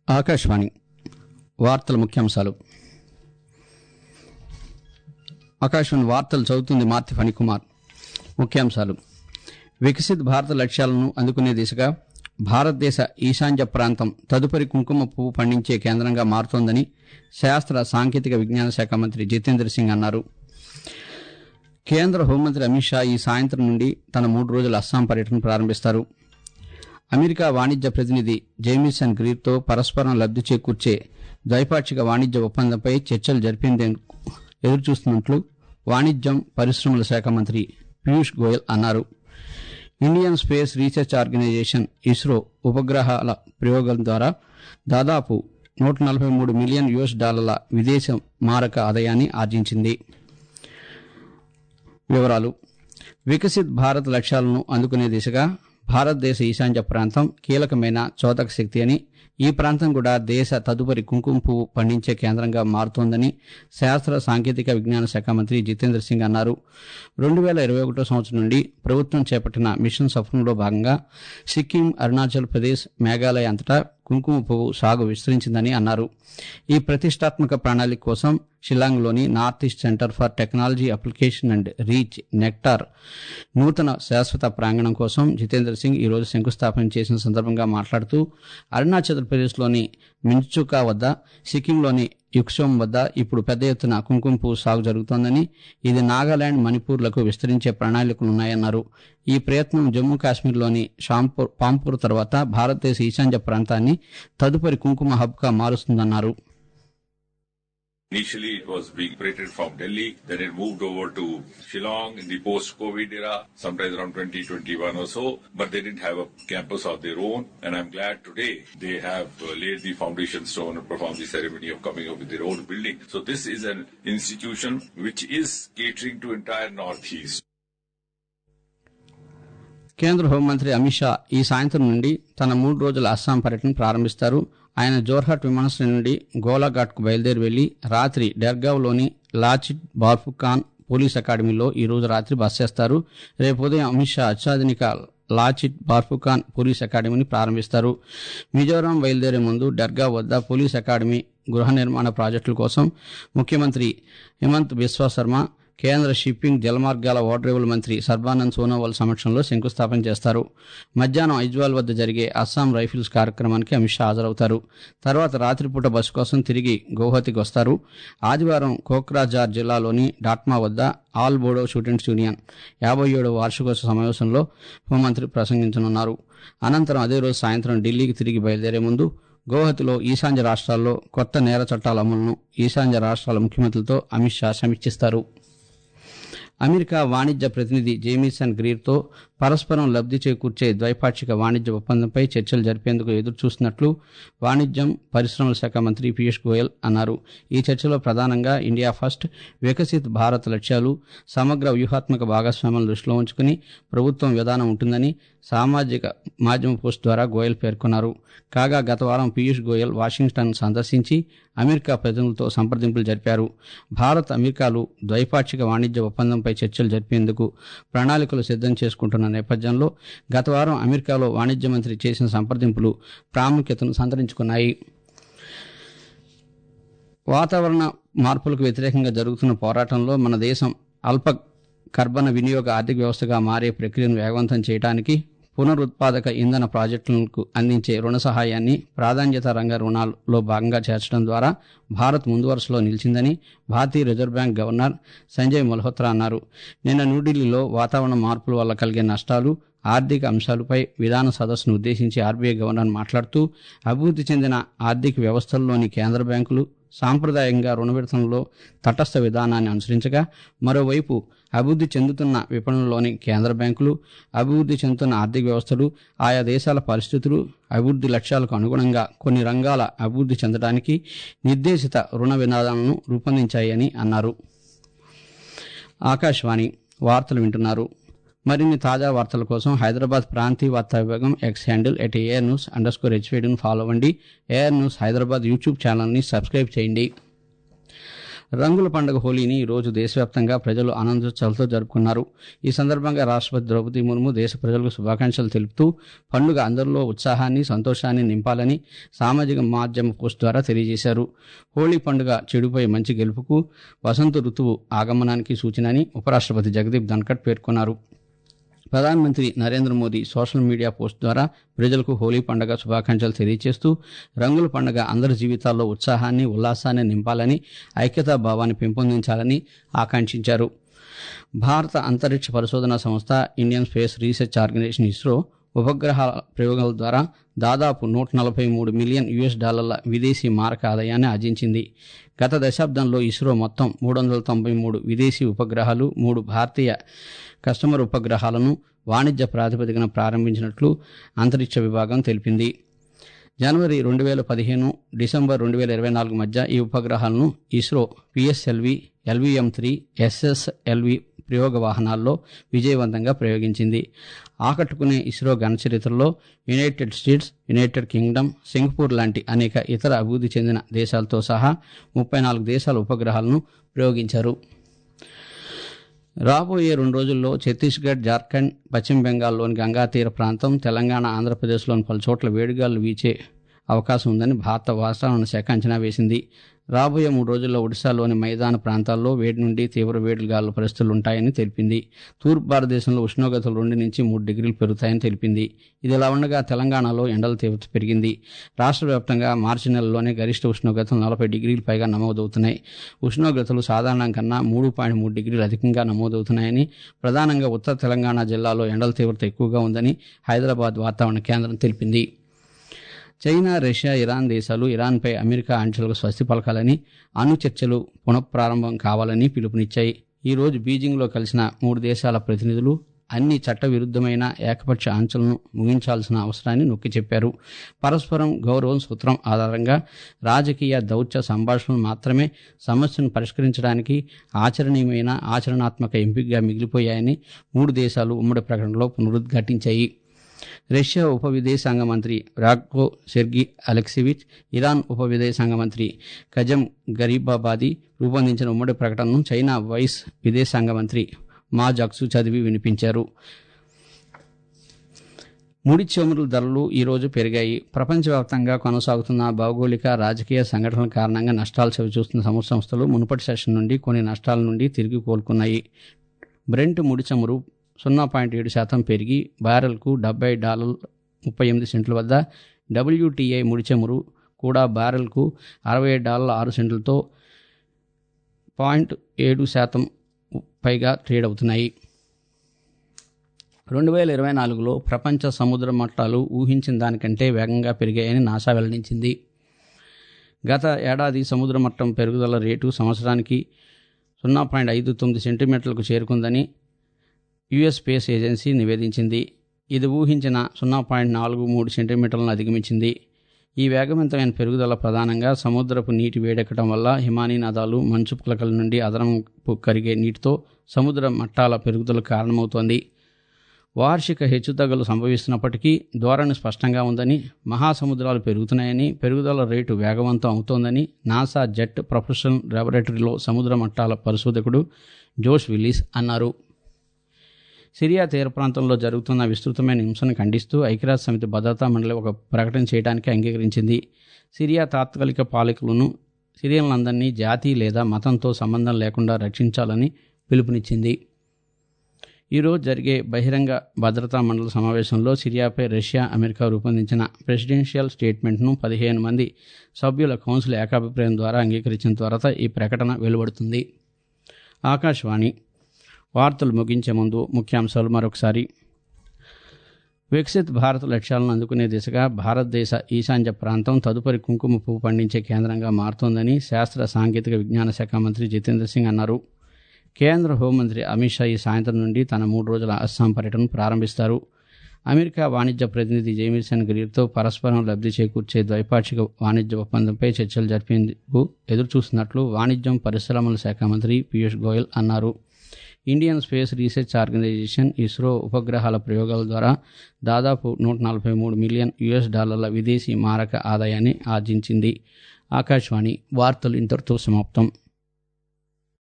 ఆకాశవాణి వార్తల ముఖ్యాంశాలు ఆకాశవాణి వార్తలు చదువుతుంది మార్తి ఫణికుమార్ ముఖ్యాంశాలు వికసిత్ భారత లక్ష్యాలను అందుకునే దిశగా భారతదేశ ఈశాన్య ప్రాంతం తదుపరి కుంకుమ పువ్వు పండించే కేంద్రంగా మారుతోందని శాస్త్ర సాంకేతిక విజ్ఞాన శాఖ మంత్రి జితేంద్ర సింగ్ అన్నారు కేంద్ర హోంమంత్రి అమిత్ షా ఈ సాయంత్రం నుండి తన మూడు రోజుల అస్సాం పర్యటన ప్రారంభిస్తారు అమెరికా వాణిజ్య ప్రతినిధి జేమిసన్ గ్రీర్తో పరస్పరం లబ్ది చేకూర్చే ద్వైపాక్షిక వాణిజ్య ఒప్పందంపై చర్చలు జరిపేందుకు ఎదురుచూస్తున్నట్లు వాణిజ్యం పరిశ్రమల శాఖ మంత్రి పీయూష్ గోయల్ అన్నారు Indian Space Research Organisation ISRO ఉపగ్రహాల ప్రయోగం ద్వారా దాదాపు నూట నలభై మూడు మిలియన్ యుఎస్ డాలర్ల విదేశ మారక ఆదాయాన్ని ఆర్జించింది వివరాలు వికసిత్ భారత్ లక్ష్యాలను అందుకునే దిశగా భారతదేశ ఈశాన్య ప్రాంతం కీలకమైన చోదక శక్తి అని ఈ ప్రాంతం కూడా దేశ తదుపరి కుంకుమ పువ్వు పండించే కేంద్రంగా మారుతోందని శాస్త్ర సాంకేతిక విజ్ఞాన శాఖ మంత్రి జితేంద్ర సింగ్ అన్నారు రెండు వేల ఇరవై ఒకటో సంవత్సరం నుండి ప్రభుత్వం చేపట్టిన మిషన్ సఫలంలో భాగంగా సిక్కిం అరుణాచల్ ప్రదేశ్ మేఘాలయ అంతటా కుంకుమ పువ్వు సాగు విస్తరించిందని అన్నారు ఈ ప్రతిష్టాత్మక ప్రణాళిక కోసం షిల్లాంగ్లోని North East Centre for Technology Application and Reach NECTAR నూతన శాశ్వత ప్రాంగణం కోసం జితేంద్ర సింగ్ ఈరోజు శంకుస్థాపన చేసిన సందర్భంగా మాట్లాడుతూ అరుణాచల్ ప్రదేశ్లోని మించుకా వద్ద సిక్కింలోని యుక్సోం వద్ద ఇప్పుడు పెద్ద ఎత్తున కుంకుమ పువ్వు సాగు జరుగుతోందని ఇది నాగాలాండ్ మణిపూర్లకు విస్తరించే ప్రణాళికలున్నాయన్నారు ఈ ప్రయత్నం జమ్మూ కాశ్మీర్లోని షాంపూర్ పాంపూర్ తర్వాత భారతదేశ ఈశాన్య ప్రాంతాన్ని తదుపరి కుంకుమ హబ్గా మారుస్తుందన్నారు Initially, it was being operated from Delhi, then it moved over to Shillong in the post-COVID era, sometime around 2021 or so, but they didn't have a campus of their own, and I'm glad today they have uh, laid the foundation stone and performed the ceremony of coming up with their own building. So this is an institution which is catering to entire Northeast. కేంద్ర హోంమంత్రి అమిత్ షా ఈ సాయంత్రం నుండి తన మూడు రోజుల అస్సాం పర్యటన ప్రారంభిస్తారు ఆయన జోర్హట్ విమానాశ్రయం నుండి గోలాఘాట్కు బయలుదేరి వెళ్లి రాత్రి డెర్గావ్లోని లాచిట్ బార్ఫుఖాన్ పోలీస్ అకాడమీలో ఈ రోజు రాత్రి బస చేస్తారు రేపు ఉదయం అమిత్ షా అత్యాధునిక లాచిట్ బార్ఫుఖాన్ పోలీస్ అకాడమీని ప్రారంభిస్తారు మిజోరాం బయలుదేరే ముందు డర్గా వద్ద పోలీస్ అకాడమీ గృహ నిర్మాణ ప్రాజెక్టుల కోసం ముఖ్యమంత్రి హిమంత్ బిశ్వా శర్మ కేంద్ర షిప్పింగ్ జలమార్గాల ఓడరేవుల మంత్రి సర్బానంద్ సోనోవాల్ సమక్షంలో శంకుస్థాపన చేస్తారు మధ్యాహ్నం ఐజ్వాల్ వద్ద జరిగే అస్సాం రైఫిల్స్ కార్యక్రమానికి అమిత్ షా హాజరవుతారు తర్వాత రాత్రిపూట బస్సు కోసం తిరిగి గౌహతికి వస్తారు ఆదివారం కోక్రాజార్ జిల్లాలోని డాట్మా వద్ద ఆల్ బోడో స్టూడెంట్స్ యూనియన్ యాభై ఏడవ వార్షికోత్సవ సమావేశంలో హోంమంత్రి ప్రసంగించనున్నారు అనంతరం అదే రోజు సాయంత్రం ఢిల్లీకి తిరిగి బయలుదేరే ముందు గౌహతిలో ఈశాన్య రాష్ట్రాల్లో కొత్త నేర చట్టాల అమలును ఈశాన్య రాష్ట్రాల ముఖ్యమంత్రులతో అమిత్ షా సమీక్షిస్తారు అమెరికా వాణిజ్య ప్రతినిధి జేమిసన్ గ్రీర్తో పరస్పరం లబ్ది చేకూర్చే ద్వైపాక్షిక వాణిజ్య ఒప్పందంపై చర్చలు జరిపేందుకు ఎదురుచూస్తున్నట్లు వాణిజ్యం పరిశ్రమల శాఖ మంత్రి పీయూష్ గోయల్ అన్నారు ఈ చర్చలో ప్రధానంగా ఇండియా ఫస్ట్ వికసిత్ భారత్ లక్ష్యాలు సమగ్ర వ్యూహాత్మక భాగస్వామ్యాలను దృష్టిలో ఉంచుకుని ప్రభుత్వం విధానం ఉంటుందని సామాజిక మాధ్యమ పోస్ట్ ద్వారా గోయల్ పేర్కొన్నారు కాగా గత వారం పీయూష్ గోయల్ వాషింగ్టన్ సందర్శించి అమెరికా ప్రతినిధులతో సంప్రదింపులు జరిపారు భారత్ అమెరికాలు ద్వైపాక్షిక వాణిజ్య ఒప్పందంపై చర్చలు జరిపేందుకు ప్రణాళికలు సిద్ధం చేసుకుంటున్న నేపథ్యంలో గత వారం అమెరికాలో వాణిజ్య మంత్రి చేసిన సంప్రదింపులు ప్రాముఖ్యతను సంతరించుకున్నాయి వాతావరణ మార్పులకు వ్యతిరేకంగా జరుగుతున్న పోరాటంలో మన దేశం అల్ప కర్బన వినియోగ ఆర్థిక వ్యవస్థగా మారే ప్రక్రియను వేగవంతం చేయడానికి పునరుత్పాదక ఇంధన ప్రాజెక్టులకు అందించే రుణ సహాయాన్ని ప్రాధాన్యత రంగ రుణాల్లో భాగంగా చేర్చడం ద్వారా భారత్ ముందు వరుసలో నిలిచిందని భారతీయ reserve bank governor Sanjay Malhotra అన్నారు నిన్న న్యూఢిల్లీలో వాతావరణ మార్పుల వల్ల కలిగే నష్టాలు ఆర్థిక అంశాలపై విధాన సదస్సును ఉద్దేశించి ఆర్బీఐ గవర్నర్ మాట్లాడుతూ అభివృద్ధి చెందిన ఆర్థిక వ్యవస్థల్లోని కేంద్ర బ్యాంకులు సాంప్రదాయంగా రుణ విడతలలో తటస్థ విధానాన్ని అనుసరించగా మరోవైపు అభివృద్ధి చెందుతున్న విపణుల్లోని కేంద్ర బ్యాంకులు అభివృద్ధి చెందుతున్న ఆర్థిక వ్యవస్థలు ఆయా దేశాల పరిస్థితులు అభివృద్ధి లక్ష్యాలకు అనుగుణంగా కొన్ని రంగాల అభివృద్ధి చెందడానికి నిర్దేశిత రుణ విధానాలను రూపొందించాయని అన్నారు ఆకాశవాణి వార్తలు వింటున్నారు మరిన్ని తాజా వార్తల కోసం హైదరాబాద్ ప్రాంతీయ వార్తా విభాగం X handle at AR news underscore హెచ్వేడిని ఫాలో అవ్వండి ఏఆర్ న్యూస్ హైదరాబాద్ యూట్యూబ్ ఛానల్ని సబ్స్క్రైబ్ చేయండి రంగుల పండుగ హోలీని ఈ రోజు దేశవ్యాప్తంగా ప్రజలు ఆనందోత్సవాలతో జరుపుకున్నారు ఈ సందర్భంగా రాష్ట్రపతి ద్రౌపది ముర్ము దేశ ప్రజలకు శుభాకాంక్షలు తెలుపుతూ పండుగ అందరిలో ఉత్సాహాన్ని సంతోషాన్ని నింపాలని సామాజిక మాధ్యమ పోస్ట్ ద్వారా తెలియజేశారు హోళీ పండుగ చెడుపై మంచి గెలుపుకు వసంత ఋతువు ఆగమనానికి సూచనని ఉపరాష్ట్రపతి జగదీప్ ధన్కడ్ పేర్కొన్నారు ప్రధానమంత్రి Narendra Modi social media post ద్వారా ప్రజలకు హోలీ పండుగ శుభాకాంక్షలు తెలియజేస్తూ రంగుల పండుగ అందరి జీవితాల్లో ఉత్సాహాన్ని ఉల్లాసాన్ని నింపాలని ఐక్యతా భావాన్ని పెంపొందించాలని ఆకాంక్షించారు భారత అంతరిక్ష పరిశోధన సంస్థ Indian Space Research Organisation ISRO ఉపగ్రహాల ప్రయోగాల ద్వారా దాదాపు నూట నలభై మూడు మిలియన్ యుఎస్ డాలర్ల విదేశీ మారక ఆదాయాన్ని ఆర్జించింది గత దశాబ్దంలో ఇస్రో మొత్తం మూడు వందల తొంభై మూడు విదేశీ ఉపగ్రహాలు మూడు భారతీయ కస్టమర్ ఉపగ్రహాలను వాణిజ్య ప్రాతిపదికన ప్రారంభించినట్లు అంతరిక్ష విభాగం తెలిపింది జనవరి రెండు వేల పదిహేను డిసెంబర్ రెండు వేల ఇరవై నాలుగు మధ్య ఈ ఉపగ్రహాలను ISRO PSLV LVM three SSLV ప్రయోగ వాహనాల్లో విజయవంతంగా ప్రయోగించింది ఆకట్టుకునే ఇస్రో ఘనచరిత్రలో United States United Kingdom Singapore లాంటి అనేక ఇతర అభివృద్ధి చెందిన దేశాలతో సహా ముప్పై నాలుగు దేశాల ఉపగ్రహాలను ప్రయోగించారు రాబోయే రెండు రోజుల్లో ఛత్తీస్గఢ్ జార్ఖండ్ పశ్చిమ బెంగాల్లోని గంగా తీర ప్రాంతం తెలంగాణ ఆంధ్రప్రదేశ్లోని పలు చోట్ల వేడిగాలు వీచే అవకాశం ఉందని భారత వాతావరణ శాఖ అంచనా వేసింది రాబోయే మూడు రోజుల్లో ఒడిశాలోని మైదాన ప్రాంతాల్లో వేడి నుండి తీవ్ర వేడి గాలుల పరిస్థితులు ఉంటాయని తెలిపింది తూర్పు భారతదేశంలో ఉష్ణోగ్రతలు రెండు నుంచి మూడు డిగ్రీలు పెరుగుతాయని తెలిపింది ఇది ఇలా ఉండగా తెలంగాణలో ఎండల తీవ్రత పెరిగింది రాష్ట్ర వ్యాప్తంగా మార్చి నెలలోనే గరిష్ట ఉష్ణోగ్రతలు నలభై డిగ్రీల పైగా నమోదవుతున్నాయి ఉష్ణోగ్రతలు సాధారణం కన్నా మూడు పాయింట్ మూడు డిగ్రీలు అధికంగా నమోదవుతున్నాయని ప్రధానంగా ఉత్తర తెలంగాణ జిల్లాలో ఎండల తీవ్రత ఎక్కువగా ఉందని హైదరాబాద్ వాతావరణ కేంద్రం తెలిపింది చైనా రష్యా ఇరాన్ దేశాలు ఇరాన్పై అమెరికా ఆంక్షలకు స్వస్తి పలకాలని అణు చర్చలు పునఃప్రారంభం కావాలని పిలుపునిచ్చాయి ఈ రోజు బీజింగ్లో కలిసిన మూడు దేశాల ప్రతినిధులు అన్ని చట్టవిరుద్ధమైన ఏకపక్ష ఆంక్షలను ముగించాల్సిన అవసరాన్ని నొక్కి చెప్పారు పరస్పరం గౌరవం సూత్రం ఆధారంగా రాజకీయ దౌత్య సంభాషణలు మాత్రమే సమస్యను పరిష్కరించడానికి ఆచరణీయమైన ఆచరణాత్మక ఎంపికగా మిగిలిపోయాయని మూడు దేశాలు ఉమ్మడి ప్రకటనలో పునరుద్ఘాటించాయి రష్యా ఉప విదేశాంగ మంత్రి రాగ్కో సెర్గి అలెక్సివిచ్ ఇరాన్ ఉప విదేశాంగ మంత్రి కజం గరీబాబాది రూపొందించిన ఉమ్మడి ప్రకటనను చైనా వైస్ విదేశాంగ మంత్రి మా జక్సు చదివి వినిపించారు ముడి చమురుల ధరలు ఈ రోజు పెరిగాయి ప్రపంచవ్యాప్తంగా కొనసాగుతున్న భౌగోళిక రాజకీయ సంఘటనల కారణంగా నష్టాలు చవిచూస్తున్న సముద్ర సంస్థలు మునుపటి సెషన్ నుండి కొన్ని నష్టాల నుండి తిరిగి కోలుకున్నాయి బ్రెంట్ ముడి చమురు సున్నా పాయింట్ ఏడు శాతం పెరిగి బ్యారెల్కు డెబ్బై డాలర్ ముప్పై ఎనిమిది సెంట్ల వద్ద డబ్ల్యూటీఐ ముడి చమురు కూడా బ్యారెల్కు అరవై ఏడు డాలర్ల ఆరు సెంట్లతో పాయింట్ ఏడు శాతం పైగా ట్రేడ్ అవుతున్నాయి రెండు వేల ఇరవై నాలుగులో ప్రపంచ సముద్ర మట్టాలు ఊహించిన దానికంటే వేగంగా పెరిగాయని నాసా వెల్లడించింది గత ఏడాది సముద్ర మట్టం పెరుగుదల రేటు సంవత్సరానికి సున్నా పాయింట్ ఐదు తొమ్మిది సెంటీమీటర్లకు చేరుకుందని యుఎస్ స్పేస్ ఏజెన్సీ నివేదించింది ఇది ఊహించిన సున్నా పాయింట్ నాలుగు మూడు సెంటీమీటర్లను అధిగమించింది ఈ వేగవంతమైన పెరుగుదల ప్రధానంగా సముద్రపు నీటి వేడెక్కడం వల్ల హిమానీ నదాలు మంచు పులకల నుండి అదనపు కరిగే నీటితో సముద్ర మట్టాల పెరుగుదల కారణమవుతోంది వార్షిక హెచ్చుతగ్గులు సంభవిస్తున్నప్పటికీ ధోరణి స్పష్టంగా ఉందని మహాసముద్రాలు పెరుగుతున్నాయని పెరుగుదల రేటు వేగవంతం అవుతోందని నాసా జెట్ ప్రొఫెషనల్ లాబొరేటరీలో సముద్ర మట్టాల పరిశోధకుడు జోష్ విల్లీస్ అన్నారు సిరియా తీర ప్రాంతంలో జరుగుతున్న విస్తృతమైన హింసను ఖండిస్తూ ఐక్యరాజ్య సమితి భద్రతా మండలి ఒక ప్రకటన చేయడానికి అంగీకరించింది సిరియా తాత్కాలిక పాలకులను సిరియన్లందరినీ జాతి లేదా మతంతో సంబంధం లేకుండా రక్షించాలని పిలుపునిచ్చింది ఈరోజు జరిగే బహిరంగ భద్రతా మండలి సమావేశంలో సిరియాపై రష్యా అమెరికా రూపొందించిన ప్రెసిడెన్షియల్ స్టేట్మెంట్ను పదిహేను మంది సభ్యుల కౌన్సిల్ ఏకాభిప్రాయం ద్వారా అంగీకరించిన తర్వాత ఈ ప్రకటన వెలువడుతుంది ఆకాశవాణి వార్తలు ముగించే ముందు ముఖ్యాంశాలు మరొకసారి వికసిత్ భారత్ లక్ష్యాలను అందుకునే దిశగా భారతదేశ ఈశాన్య ప్రాంతం తదుపరి కుంకుమ పువ్వు పండించే కేంద్రంగా మారుతోందని శాస్త్ర సాంకేతిక విజ్ఞాన శాఖ మంత్రి జితేంద్ర సింగ్ అన్నారు కేంద్ర హోంమంత్రి అమిత్ షా ఈ సాయంత్రం నుండి తన మూడు రోజుల అస్సాం పర్యటనను ప్రారంభిస్తారు అమెరికా వాణిజ్య ప్రతినిధి జేమిసన్ గ్రీర్తో పరస్పరం లబ్ధి చేకూర్చే ద్వైపాక్షిక వాణిజ్య ఒప్పందంపై చర్చలు జరిపేందుకు ఎదురుచూస్తున్నట్లు వాణిజ్యం పరిశ్రమల శాఖ మంత్రి పీయూష్ గోయల్ అన్నారు Indian Space Research Organisation ISRO ఉపగ్రహాల ప్రయోగాల ద్వారా దాదాపు నూట నలభై మూడు మిలియన్ యుఎస్ డాలర్ల విదేశీ మారక ఆదాయాన్ని ఆర్జించింది ఆకాశవాణి వార్తలు ఇంతటితో సమాప్తం